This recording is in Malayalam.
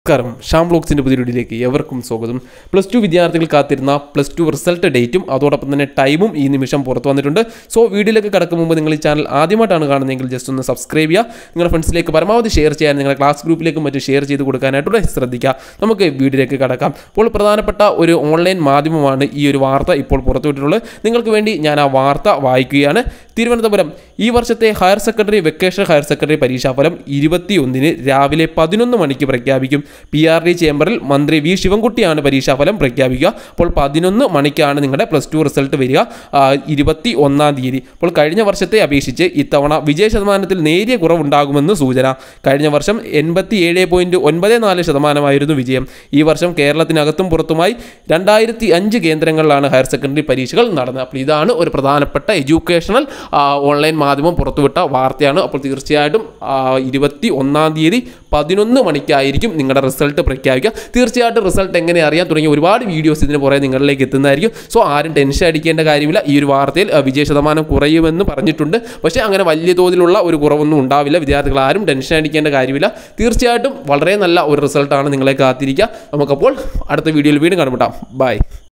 നമസ്കാരം ഷാം ബ്ലോഗ്സിൻ്റെ പുതിയ വീഡിയോയിലേക്ക് എവർക്കും സ്വാഗതം പ്ലസ് ടു വിദ്യാർത്ഥികൾ കാത്തിരുന്ന പ്ലസ് ടു റിസൾട്ട് ഡേറ്റും അതോടൊപ്പം തന്നെ ടൈമും ഈ നിമിഷം പുറത്തു വന്നിട്ടുണ്ട് സോ വീഡിയോയിലേക്ക് കടക്കും മുമ്പ് നിങ്ങൾ ഈ ചാനൽ ആദ്യമായിട്ടാണ് കാണുന്നതെങ്കിൽ ജസ്റ്റ് ഒന്ന് സബ്സ്ക്രൈബ് ചെയ്യുക നിങ്ങളുടെ ഫ്രണ്ട്സിലേക്ക് പരമാവധി ഷെയർ ചെയ്യാൻ നിങ്ങളുടെ ക്ലാസ് ഗ്രൂപ്പിലേക്കും മറ്റും ഷെയർ ചെയ്ത് കൊടുക്കാനായിട്ടുള്ള ശ്രദ്ധിക്കുക നമുക്ക് വീഡിയോയിലേക്ക് കടക്കാം ഇപ്പോൾ പ്രധാനപ്പെട്ട ഒരു ഓൺലൈൻ മാധ്യമമാണ് ഈ ഒരു വാർത്ത ഇപ്പോൾ പുറത്തുവിട്ടിട്ടുള്ളത് നിങ്ങൾക്ക് വേണ്ടി ഞാൻ ആ വാർത്ത വായിക്കുകയാണ് തിരുവനന്തപുരം ഈ വർഷത്തെ higher secondary vocational higher secondary പരീക്ഷാഫലം ഇരുപത്തിയൊന്നിന് രാവിലെ പതിനൊന്ന് മണിക്ക് പ്രഖ്യാപിക്കും പി ആർ ഡി ചേംബറിൽ മന്ത്രി വി ശിവൻകുട്ടിയാണ് പരീക്ഷാഫലം പ്രഖ്യാപിക്കുക അപ്പോൾ പതിനൊന്ന് മണിക്കാണ് നിങ്ങളുടെ പ്ലസ് ടു റിസൾട്ട് വരിക ആ, ഇരുപത്തി ഒന്നാം തീയതി അപ്പോൾ കഴിഞ്ഞ വർഷത്തെ അപേക്ഷിച്ച് ഇത്തവണ വിജയ ശതമാനത്തിൽ നേരിയ കുറവുണ്ടാകുമെന്ന് സൂചന കഴിഞ്ഞ വർഷം എൺപത്തി ഏഴ് പോയിൻറ്റ് ഒൻപത് നാല് ശതമാനമായിരുന്നു വിജയം ഈ വർഷം കേരളത്തിനകത്തും പുറത്തുമായി രണ്ടായിരത്തി അഞ്ച് കേന്ദ്രങ്ങളിലാണ് ഹയർ സെക്കൻഡറി പരീക്ഷകൾ നടന്നത് അപ്പോൾ ഇതാണ് ഒരു പ്രധാനപ്പെട്ട എഡ്യൂക്കേഷണൽ ആ, ഓൺലൈൻ മാധ്യമം പുറത്തുവിട്ട വാർത്തയാണ് അപ്പോൾ തീർച്ചയായിട്ടും ആ, ഇരുപത്തി ഒന്നാം തീയതി പതിനൊന്ന് മണിക്കായിരിക്കും നിങ്ങളുടെ റിസൾട്ട് പ്രഖ്യാപിക്കുക തീർച്ചയായിട്ടും റിസൾട്ട് എങ്ങനെ അറിയാൻ തുടങ്ങിയ ഒരുപാട് വീഡിയോസ് ഇതിന് പുറകെ നിങ്ങളിലേക്ക് എത്തുന്നതായിരിക്കും സോ ആരും ടെൻഷൻ അടിക്കേണ്ട കാര്യമില്ല ഈ ഒരു വാർത്തയിൽ ആ, വിജയ ശതമാനം കുറയുമെന്ന് പറഞ്ഞിട്ടുണ്ട് പക്ഷേ അങ്ങനെ വലിയ തോതിലുള്ള ഒരു കുറവൊന്നും ഉണ്ടാവില്ല വിദ്യാർത്ഥികൾ ആരും ടെൻഷൻ അടിക്കേണ്ട കാര്യമില്ല തീർച്ചയായിട്ടും വളരെ നല്ല ഒരു റിസൾട്ടാണ് നിങ്ങളെ കാത്തിരിക്കുക നമുക്കപ്പോൾ അടുത്ത വീഡിയോയിൽ വീണ്ടും കണ്ടുമുട്ടാം ബൈ